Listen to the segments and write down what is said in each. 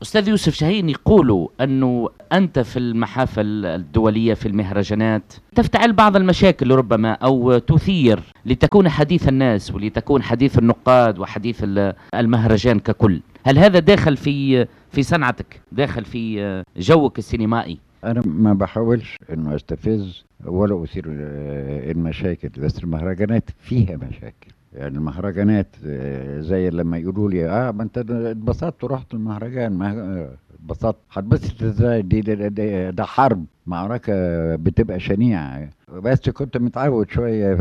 أستاذ يوسف شاهين يقولوا أنه أنت في المحافل الدولية في المهرجانات تفتعل بعض المشاكل ربما أو تثير لتكون حديث الناس ولتكون حديث النقاد وحديث ال- المهرجان ككل هل هذا داخل في في صنعتك داخل في جوك السينمائي انا ما بحاولش انه استفز ولا اثير آه، المشاكل بس المهرجانات فيها مشاكل يعني المهرجانات آه، زي لما يقولوا لي اه ما انت اتبسطت ورحت المهرجان ما آه، اتبسطت هتبسط ازاي دي ده, ده, ده حرب معركة بتبقى شنيعة بس كنت متعود شوية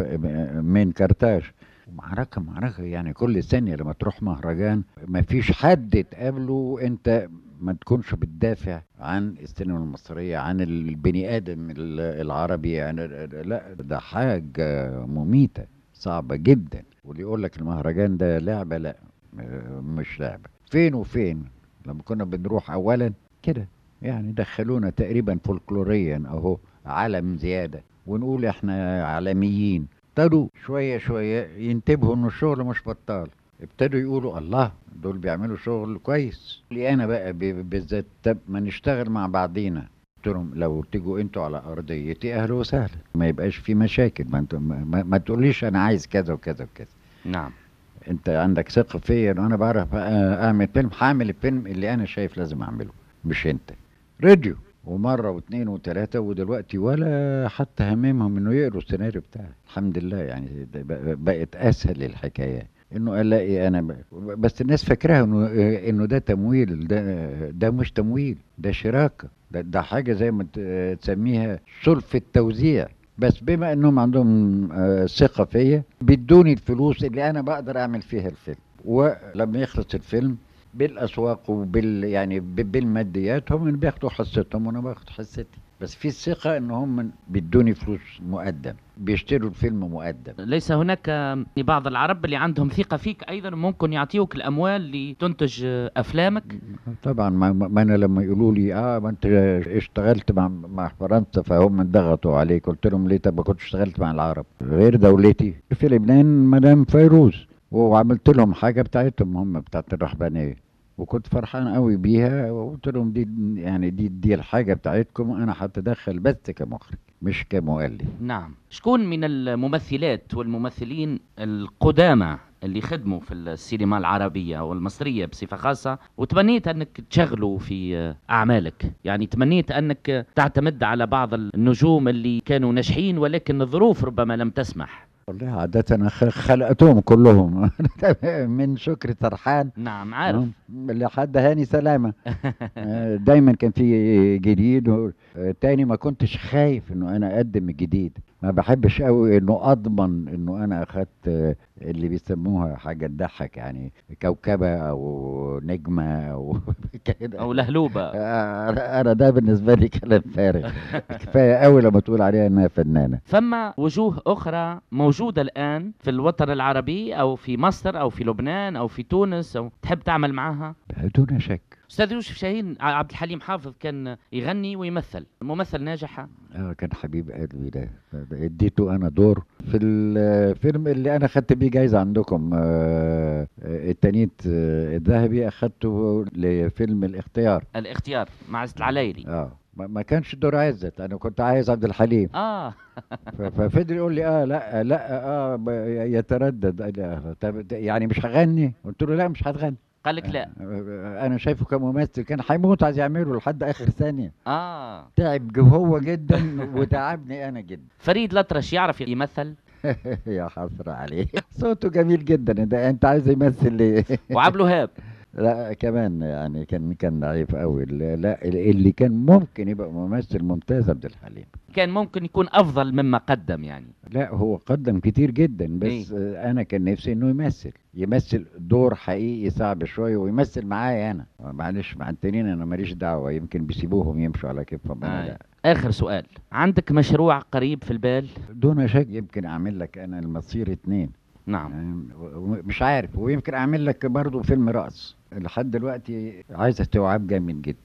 من كرتاج معركة معركة يعني كل ثانية لما تروح مهرجان ما فيش حد تقابله انت ما تكونش بتدافع عن السينما المصرية عن البني آدم ال- العربي يعني لا ده حاجة مميتة صعبة جدا واللي يقول لك المهرجان ده لعبة لا م- مش لعبة فين وفين لما كنا بنروح أولا كده يعني دخلونا تقريبا فولكلوريا أهو علم زيادة ونقول احنا عالميين ابتدوا شوية شوية ينتبهوا ان الشغل مش بطال ابتدوا يقولوا الله دول بيعملوا شغل كويس لي انا بقى ب- بالذات طب ما نشتغل مع بعضينا قلت لهم لو تيجوا انتوا على ارضيتي اهلا وسهلا ما يبقاش في مشاكل ما, انتوا ما, ما, ما تقوليش انا عايز كذا وكذا وكذا نعم انت عندك ثقه فيا ان انا بعرف أ- اعمل فيلم هعمل الفيلم اللي انا شايف لازم اعمله مش انت راديو ومره واثنين وثلاثه ودلوقتي ولا حتى هممهم انه يقروا السيناريو بتاعي الحمد لله يعني ده بق- بقت اسهل الحكايه انه الاقي انا ب... بس الناس فاكراها انه انه ده تمويل ده ده مش تمويل ده شراكه ده, ده حاجه زي ما ت- تسميها سلفة توزيع بس بما انهم عندهم آه، ثقه فيا بيدوني الفلوس اللي انا بقدر اعمل فيها الفيلم ولما يخلص الفيلم بالاسواق وبال يعني ب- بالماديات هم بياخدوا حصتهم وانا باخد حصتي بس في الثقه ان هم بيدوني فلوس مقدم بيشتروا الفيلم مقدم ليس هناك بعض العرب اللي عندهم ثقة فيك أيضا ممكن يعطيوك الأموال لتنتج أفلامك طبعا ما, ما انا لما يقولوا لي اه ما انت اشتغلت مع مع فرنسا فهم ضغطوا عليك قلت لهم ليه طب ما كنت اشتغلت مع العرب غير دولتي في لبنان مدام فيروز وعملت لهم حاجه بتاعتهم هم بتاعت الرهبانيه وكنت فرحان قوي بيها وقلت لهم دي يعني دي دي الحاجه بتاعتكم انا هتدخل بس كمخرج مش كمؤلف نعم شكون من الممثلات والممثلين القدامى اللي خدموا في السينما العربية والمصرية بصفة خاصة وتمنيت أنك تشغلوا في أعمالك يعني تمنيت أنك تعتمد على بعض النجوم اللي كانوا ناجحين ولكن الظروف ربما لم تسمح والله عادة أنا خ- خلقتهم كلهم من شكري سرحان نعم عارف آه، لحد هاني سلامة آه، دايما كان في جديد و- آه، تاني ما كنتش خايف انه انا اقدم الجديد ما بحبش قوي انه اضمن انه انا اخدت آه، اللي بيسموها حاجة تضحك يعني كوكبة او نجمة او كده أو لهلوبة آه، انا أنا ده بالنسبة لي كلام فارغ كفاية قوي لما تقول عليها انها فنانة ثم وجوه أخرى موجودة الآن في الوطن العربي أو في مصر أو في لبنان أو في تونس أو تحب تعمل معها دون شك أستاذ يوسف شاهين ع- عبد الحليم حافظ كان يغني ويمثل ممثل ناجح اه كان حبيب قلبي ده اديته انا دور في الفيلم اللي انا خدت بيه جايزه عندكم آه، آه، التانيت آه، الذهبي اخدته لفيلم الاختيار الاختيار مع عزت العلايلي اه ما ما كانش دور عزت انا كنت عايز عبد الحليم آه ف- ففضل يقول لي اه لا لا اه ب- يتردد قال لي آه، طب يعني مش هغني قلت له لا مش هتغني قال لك لا آه، انا شايفه كممثل كان هيموت عايز يعمله لحد اخر ثانيه آه تعب هو جدا وتعبني انا جدا فريد الأطرش يعرف يمثل يا حسرة عليه صوته جميل جدا ده انت عايز يمثل ليه وعبد الوهاب لا كمان يعني كان كان ضعيف قوي لا لا، اللي كان ممكن يبقى ممثل ممتاز عبد الحليم كان ممكن يكون أفضل مما قدم يعني لا هو قدم كتير جدا بس إيه؟ آه، انا كان نفسي انه يمثل يمثل دور حقيقي صعب شويه ويمثل معايا انا معلش مع التانيين انا ماليش دعوه يمكن بيسيبوهم يمشوا على كيفهم انا آه. لا آخر سؤال عندك مشروع قريب في البال دون شك يمكن اعمل لك انا المصير اتنين نعم يعني و- مش عارف ويمكن اعمل لك برضه فيلم رقص لحد دلوقتي عايز استوعاب جامد جدا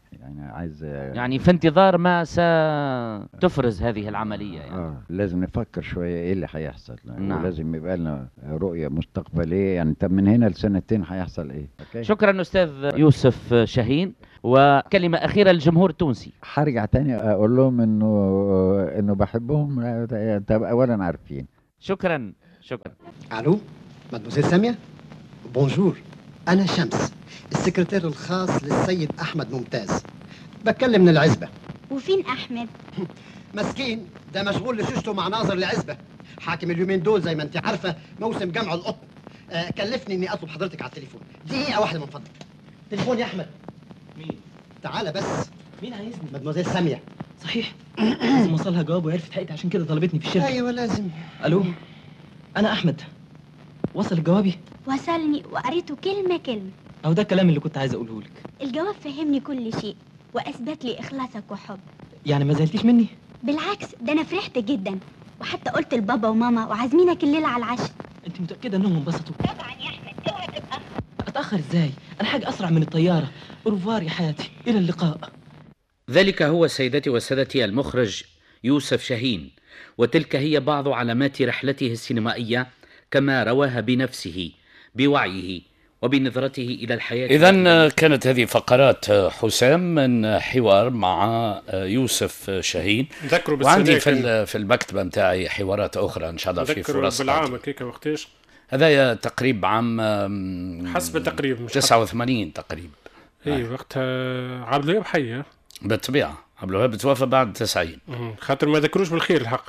يعني عايز يعني في انتظار ما ستفرز هذه العملية يعني. اه لازم نفكر شويه ايه اللي هيحصل نعم. ولازم يبقى لنا رؤيه مستقبليه يعني طب من هنا لسنتين هيحصل ايه أوكي؟ شكرا أستاذ يوسف شاهين وكلمة أخيرة للجمهور التونسي هرجع تاني اقول لهم انه انه بحبهم طب اولا عارفين شكرا شكرا الو مادموزيل ساميه بونجور انا شمس السكرتير الخاص للسيد احمد ممتاز بتكلم من العزبه وفين احمد مسكين ده مشغول لشوشته مع ناظر العزبه حاكم اليومين دول زي ما انت عارفه موسم جمع القطن آه كلفني اني اطلب حضرتك على التليفون دقيقه واحده من فضلك تليفون يا احمد مين؟ تعالى بس مين عايزني؟ مادموزيل ساميه صحيح لازم وصلها جواب وعرفت حقيقتي عشان كده طلبتني في الشركة ايوه لازم الو انا احمد وصل جوابي وصلني وقريته كلمة كلمة او ده الكلام اللي كنت عايز اقوله لك الجواب فهمني كل شيء وأثبت لي إخلاصك وحب يعني ما زعلتيش مني بالعكس ده أنا فرحت جدا وحتى قلت لبابا وماما وعازمينك الليلة على العشاء انت متاكده انهم انبسطوا طبعا يا أحمد اوعى تتأخر اتاخر ازاي انا حاجه اسرع من الطياره اوروفوار يا حياتي الى اللقاء ذلك هو سيدتي وسادتي المخرج يوسف شاهين وتلك هي بعض علامات رحلته السينمائية كما رواها بنفسه بوعيه وبنظرته إلى الحياة إذا كانت هذه فقرات حسام من حوار مع يوسف شاهين نذكروا وعندي بالسنة في ال- في المكتبة نتاعي حوارات أخرى إن شاء الله في نذكروا فرص بالعام قادمة. هكاك وقتاش هذا تقريب عام أم، حسب التقريب مش 89 تقريبا اي وقتها عبد الوهاب حي ها؟ بالطبيعة عبد الوهاب توفى بعد 90 مم. خاطر ما ذكروش بالخير الحق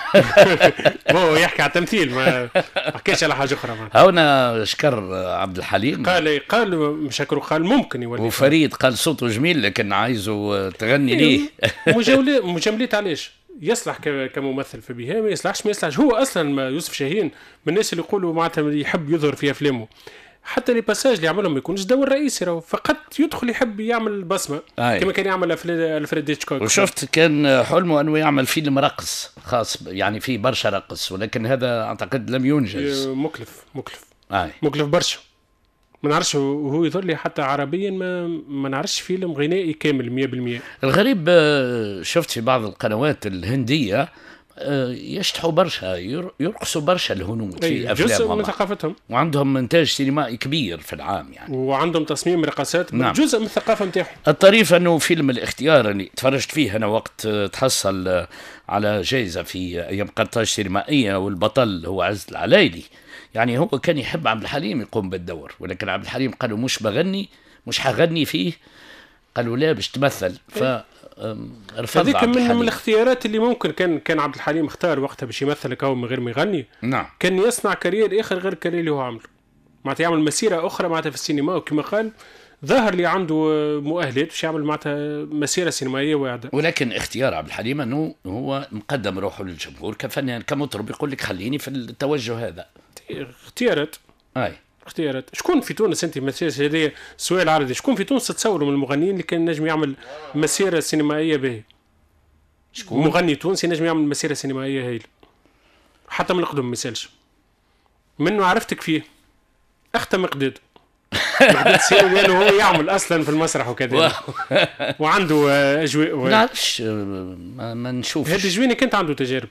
هو يحكي على التمثيل ما حكيش على حاجه اخرى ما. هنا شكر عبد الحليم قال قال مش هكرو قال ممكن يولي وفريد قال صوته جميل لكن عايزه تغني ليه مجاولات مجاملات علاش يصلح ك- كممثل في بها ما يصلحش ما يصلحش هو اصلا ما يوسف شاهين من الناس اللي يقولوا معناتها يحب يظهر في افلامه حتى لي باساج اللي يعملهم ما يكونش دور رئيسي راهو فقط يدخل يحب يعمل بصمه أي. كما كان يعمل أفلاد- الفريد هيتشكوك وشفت كان حلمه انه يعمل فيلم رقص خاص يعني فيه برشا رقص ولكن هذا اعتقد لم ينجز مكلف مكلف آه. مكلف برشا ما نعرفش وهو يظهر لي حتى عربيا ما ما نعرفش فيلم غنائي كامل 100% الغريب آه، شفت في بعض القنوات الهندية آه، يشطحوا برشا ير- يرقصوا برشا الهنود في أي، جزء من افلامهم ثقافتهم وعندهم انتاج سينمائي كبير في العام يعني وعندهم تصميم رقصات نعم. جزء من الثقافه نتاعهم الطريف انه فيلم الاختيار اللي تفرجت فيه انا وقت آه، تحصل آه، على جائزه في ايام قرطاج سينمائيه والبطل هو عز العلايلي يعني هو كان يحب عبد الحليم يقوم بالدور ولكن عبد الحليم قالوا مش بغني مش حغني فيه قالوا لا باش تمثل ف آم، رفض هذيك عبد من, من الحليم الاختيارات اللي ممكن كان كان عبد الحليم اختار وقتها باش يمثل هو من غير ما يغني نعم كان يصنع كارير اخر غير الكارير اللي هو عمله معناتها يعمل مسيره اخرى معناتها في السينما وكما قال ظاهر لي عنده مؤهلات باش يعمل معناتها مسيره سينمائيه واعده ولكن اختيار عبد الحليم انه هو مقدم روحه للجمهور كفنان كمطرب يقول لك خليني في التوجه هذا اختيارات اي اختيارات شكون في تونس انت مسيره هذه سؤال عرضي شكون في تونس تصوروا من المغنيين اللي كان نجم يعمل مسيره سينمائيه به شكون مغني تونسي نجم يعمل مسيره سينمائيه هايله حتى من القدم ما يسالش منه عرفتك فيه اختم مقداد مقداد سيرو لانه هو يعمل اصلا في المسرح وكذا وعنده آه، اجواء ما و... نعرفش آه، ما, ما هذا نشوفش جويني كنت عنده تجارب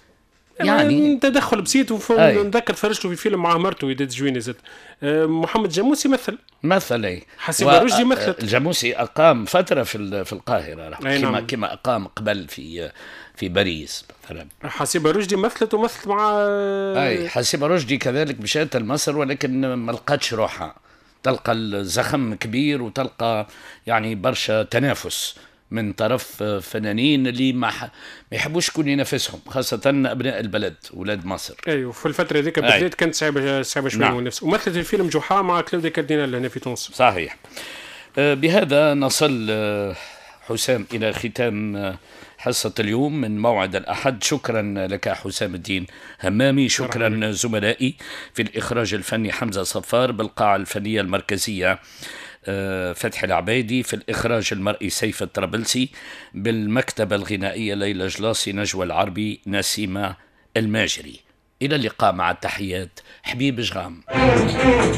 يعني- تدخل بسيط وف... أي. نتذكر تفرجته في فيلم مع مرته وداد جويني زاد آه، محمد جاموسي مثل مثل اي حسيبة رشدي و- مثلت. الجاموسي اقام فتره في ال- في القاهره راه أي كما نعم. كما اقام قبل في في باريس مثلا حسيبة رشدي مثلت ومثلت مع اي حسيبه رشدي كذلك مشات لمصر ولكن ما لقاتش روحها تلقى الزخم كبير وتلقى يعني برشا تنافس من طرف فنانين اللي ما, ح... ما يحبوش يكون ينافسهم خاصة أبناء البلد أولاد مصر ايوه في الفتره هذيك أي. بالذات كانت صعبه صعبه شويه نعم. نعم. نفسه ومثلت في فيلم جحا مع كلودي كاردينال هنا في تونس صحيح آه، بهذا نصل آه، حسام إلى ختام آه، حصة اليوم من موعد الأحد شكرا لك حسام الدين همامي شكرا زملائي في الإخراج الفني حمزة صفار بالقاعة الفنية المركزية آه، فتحي العبيدي في الإخراج المرئي سيف الطرابلسي بالمكتبة الغنائية ليلى جلاصي نجوى العربي نسيمة الماجري إلى اللقاء مع التحيات حبيب جغام